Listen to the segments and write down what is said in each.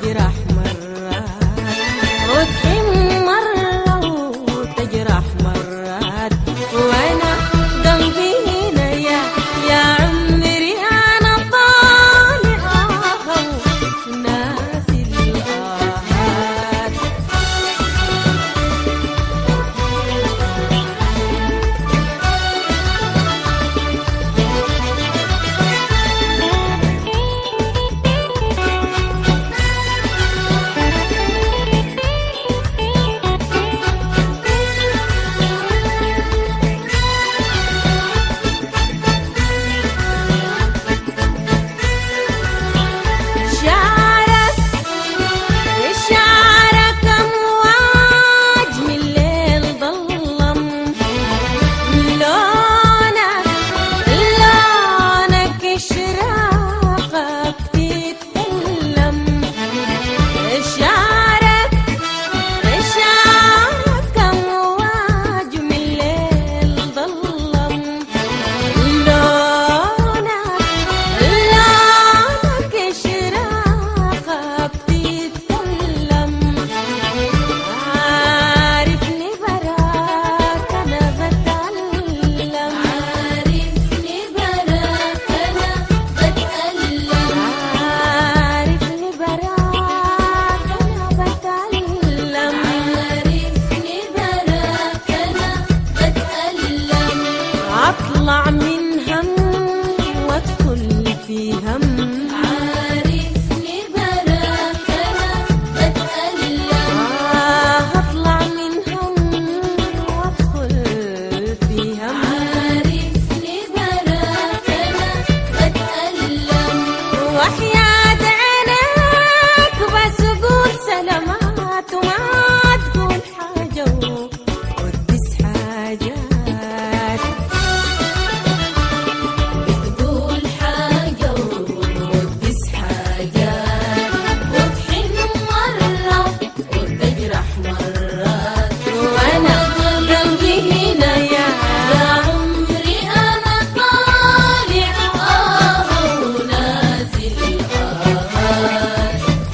وتجرح مرات وتحن مرة وتجرح مرات وانا قلبي هنا يا يا عمري انا طالعة ناسي الآهات شعرك شعرك امواج من الليل ظلم لونك لونك اشراقك تتكلم شعرك شعرك امواج من الليل ظلم لونك لونك اشراقك تتكلم عارفني براك انا بتألم عارفني براك أنا بتألم عارفني براك انا بتألم عارفني براك أنا بتألم اطلع من هم وادخل في هم عارفني براك أنا بتألم آه اطلع من هم وادخل في هم عارفني براك أنا بتألم وحياة عينك بس قول سلامات وما تقول حاجة وتدس حاجات تقول حاجة وتدس حاجات وتحن مرة وتجرح مرات وانا قلبي هنا يا يا عمري أنا طالع آه ونازل آهات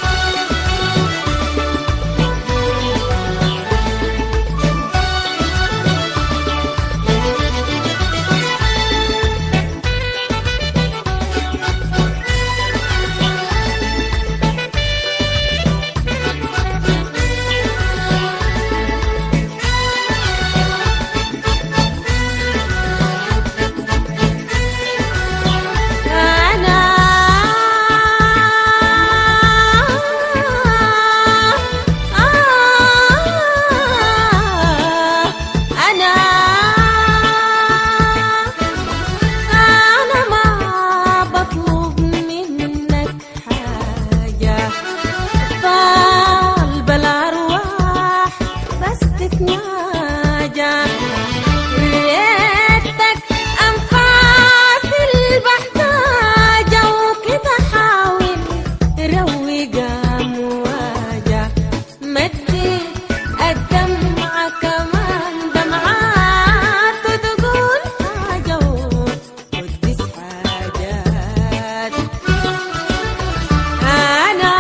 أنا أنا أنا ما بطلب منك حاجة طالبة الأرواح بس تتناجى ريتك أنفاس البحتاجة وكده حاول روق أمواجة ما تزيد الدمعة كمان دمعات وتقول حاجة وتدس حاجات أنا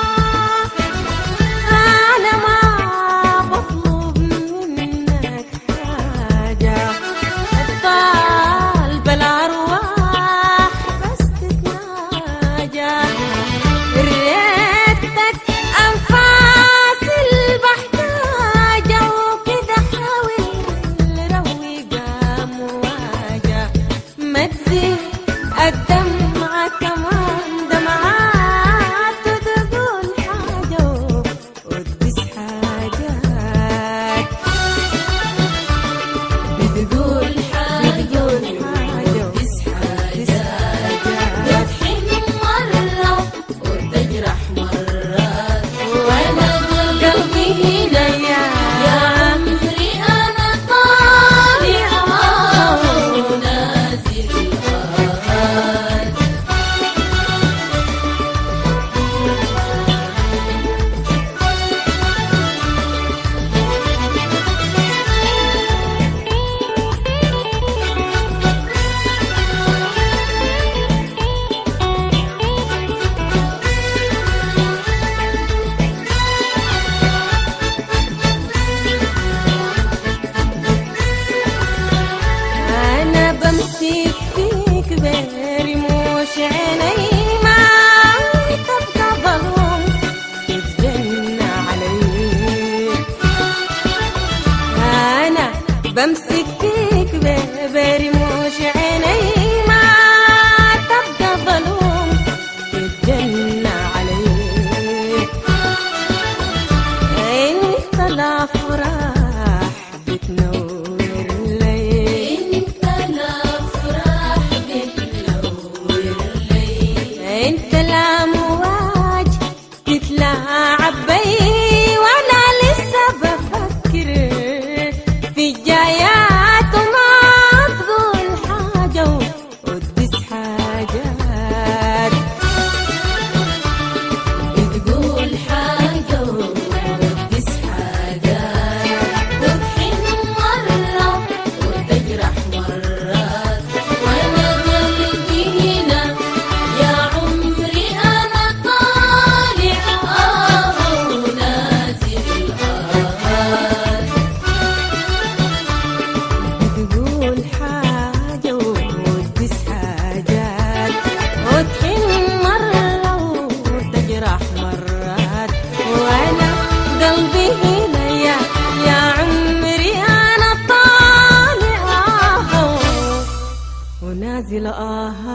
أنا ما بطلب منك بمسك فيك برموش عيني ما تبقى ظلوم تتجنى علي أنا بمسك فيك برموش عيني ما تبقى ظلوم تتجنى علي انت الافراح بتنور لي انت الافراح بتنور لي انت الامواج تتلاعب بي وانا لسه بفكر في الجايات وما تقول حاجه وتدس حاجات بتقول حاجة وتدس حاجة تضحك مرة وتجرح مرات وأنا قلبي هنا يا عمري أنا طالع آه ونازل آه تقول حاجة وتدس حاجات وتحن مرة وتجرح مرات وأنا قلبي هنا يا يا عمري أنا طالع آه ونازل آه